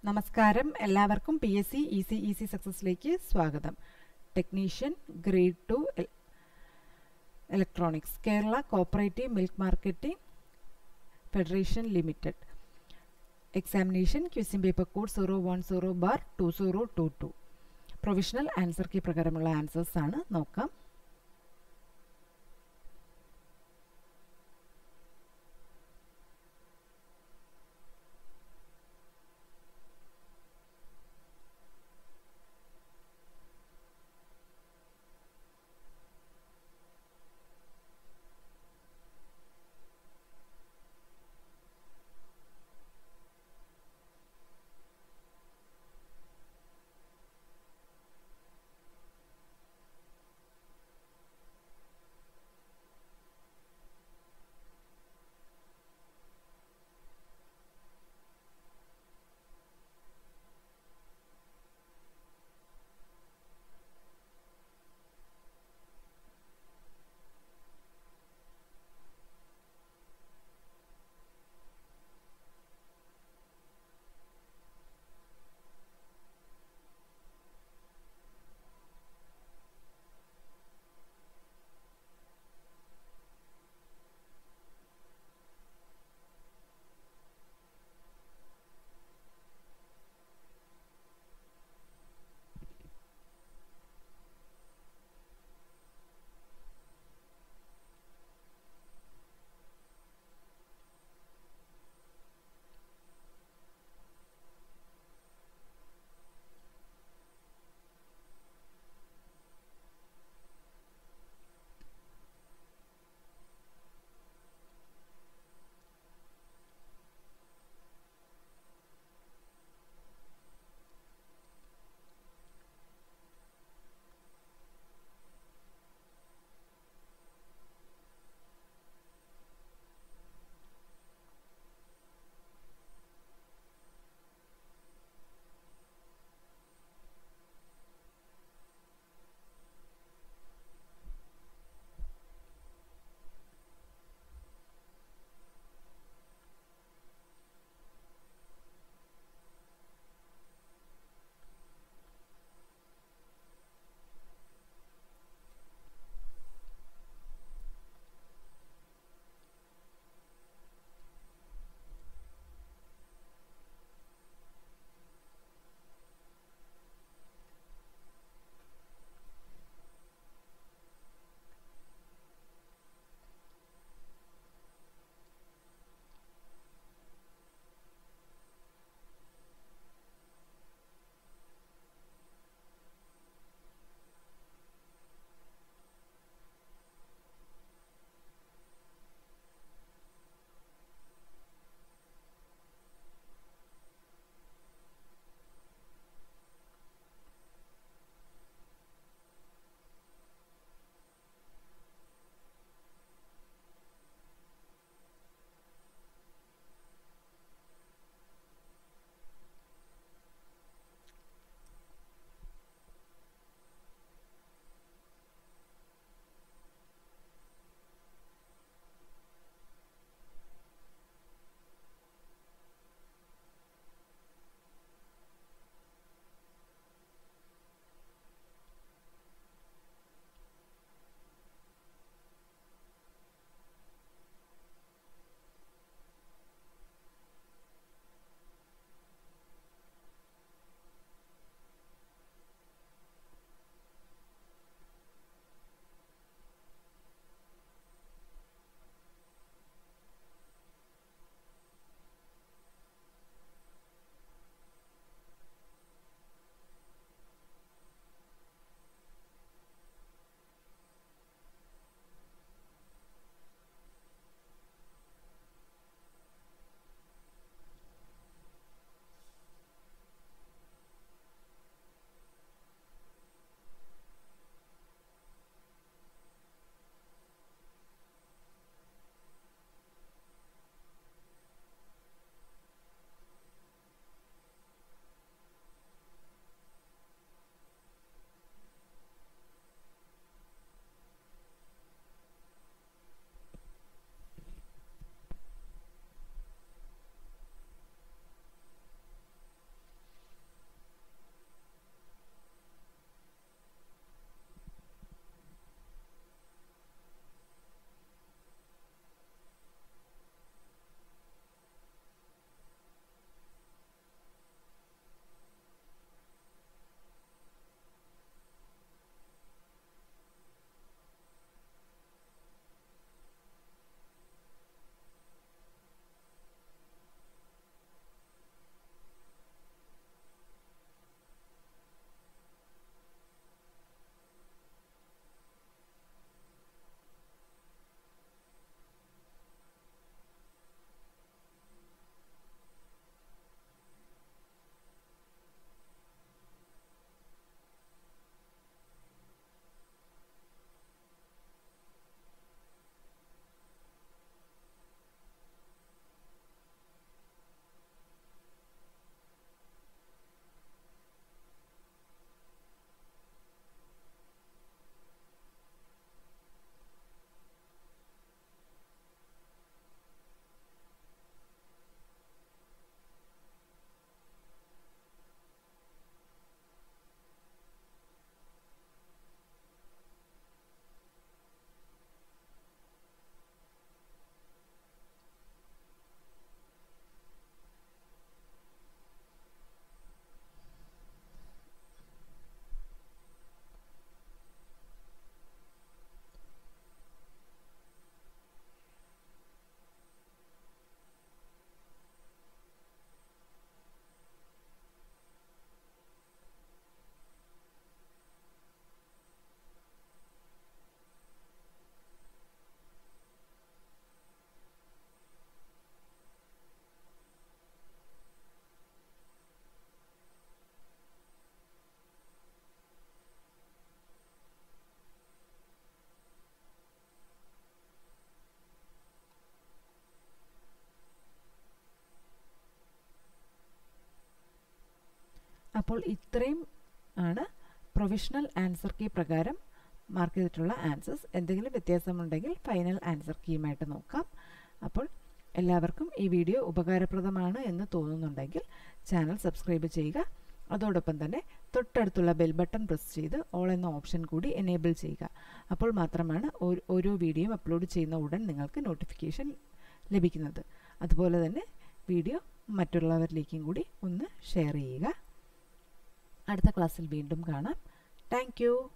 നമസ്കാരം എല്ലാവർക്കും P S C E C E C സക്സസിലേക്ക് സ്വാഗതം technician grade two electronics Kerala cooperative milk marketing federation limited examination question paper code zero one zero bar two zero two two provisional answer key പ്രകാരമുള്ള answers ആണ് നോക്കാം അപ്പോൾ ഇത്രയും ആണ് provisional answer key പ്രകാരം mark ചെയ്തിട്ടുള്ള ആൻസേഴ്സ് എന്തെങ്കിലും വ്യത്യാസമുണ്ടെങ്കിൽ ഫൈനൽ ആൻസർ കീയുമായിട്ട് നോക്കാം അപ്പോൾ എല്ലാവർക്കും ഈ വീഡിയോ ഉപകാരപ്രദമാണ് എന്ന് തോന്നുന്നുണ്ടെങ്കിൽ ചാനൽ സബ്സ്ക്രൈബ് ചെയ്യുക അതോടൊപ്പം തന്നെ തൊട്ടടുത്തുള്ള ബെൽ ബട്ടൺ പ്രസ് ചെയ്ത് ഓൾ എന്ന ഓപ്ഷൻ കൂടി എനേബിൾ ചെയ്യുക അപ്പോൾ മാത്രമാണ് ഓരോ വീഡിയോയും അപ്ലോഡ് ചെയ്യുന്ന ഉടൻ നിങ്ങൾക്ക് നോട്ടിഫിക്കേഷൻ ലഭിക്കുന്നത് അതുപോലെ തന്നെ വീഡിയോ മറ്റുള്ളവരിലേക്കും കൂടി ഒന്ന് ഷെയർ ചെയ്യുക അടുത്ത ക്ലാസ്സിൽ വീണ്ടും കാണാം താങ്ക്